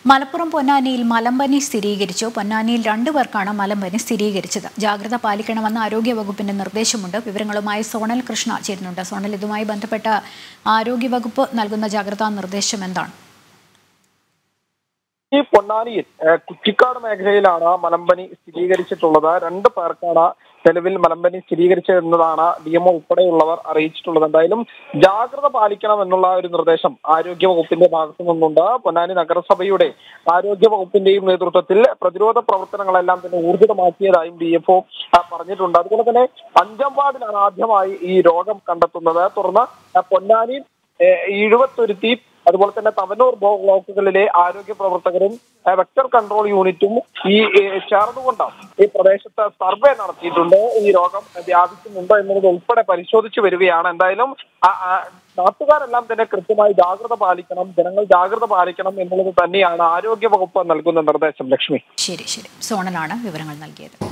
മലപ്പുറം പൊന്നാനിയിൽ മലമ്പനി സ്ഥിരീകരിച്ചു പൊന്നാനിയിൽ രണ്ടു പേർക്കാണ് മലമ്പനി സ്ഥിരീകരിച്ചത് ജാഗ്രത പാലിക്കണമെന്ന് ആരോഗ്യവകുപ്പിന്റെ നിർദ്ദേശമുണ്ട് വിവരങ്ങളുമായി സോണൽ കൃഷ്ണ ചേരുന്നുണ്ട് സോണൽ ഇതുമായി ബന്ധപ്പെട്ട ആരോഗ്യവകുപ്പ് നൽകുന്ന ജാഗ്രതാ നിർദ്ദേശം എന്താണ് ഈ പൊന്നാനിയിൽ ഏഹ്, കുറ്റിക്കാട് മേഖലയിലാണ് മലമ്പനി സ്ഥിരീകരിച്ചിട്ടുള്ളത് രണ്ട് പേർക്കാണ് നിലവിൽ മലമ്പനി സ്ഥിരീകരിച്ചതെന്നതാണ് ഡി എംഒ ഉൾപ്പെടെയുള്ളവർ അറിയിച്ചിട്ടുള്ളത് എന്തായാലും ജാഗ്രത പാലിക്കണം എന്നുള്ള ഒരു നിർദ്ദേശം ആരോഗ്യ വകുപ്പിന്റെ ഭാഗത്തു നിന്നുണ്ട് പൊന്നാനി നഗരസഭയുടെ ആരോഗ്യ വകുപ്പിന്റെയും നേതൃത്വത്തിൽ പ്രതിരോധ പ്രവർത്തനങ്ങളെല്ലാം തന്നെ ഊർജിതമാക്കിയതായും ഡി എഫ് പറഞ്ഞിട്ടുണ്ട് അതുപോലെ തന്നെ അഞ്ചാം വാർഡിലാണ് ആദ്യമായി ഈ രോഗം കണ്ടെത്തുന്നത് തുടർന്ന് ആ, പൊന്നാനി ഏഹ്, ഈഴുവത്തുരുത്തി അതുപോലെ തന്നെ തവനൂർ ബ്ലോ- ബ്ലോക്കുകളിലെ ആരോഗ്യ പ്രവർത്തകരും ഏഹ്, വെക്ടർ കൺട്രോൾ യൂണിറ്റും ഈ ഏഹ്, ചേർന്നുകൊണ്ട് ഈ പ്രദേശത്ത് സർവേ നടത്തിയിട്ടുണ്ട് ഈ രോഗം വ്യാപിക്കുന്നുണ്ടോ എന്നുള്ളത് ഉൾപ്പെടെ പരിശോധിച്ചു വരികയാണ് എന്തായാലും ആ- ആ നാട്ടുകാരെല്ലാം തന്നെ കൃത്യമായി ജാഗ്രത പാലിക്കണം ജനങ്ങൾ ജാഗ്രത പാലിക്കണം എന്നുള്ളത് തന്നെയാണ് ആരോഗ്യ വകുപ്പ് നൽകുന്ന നിർദ്ദേശം ലക്ഷ്മി ശരി ശരി സോണലാണ് വിവരങ്ങൾ നൽകിയത്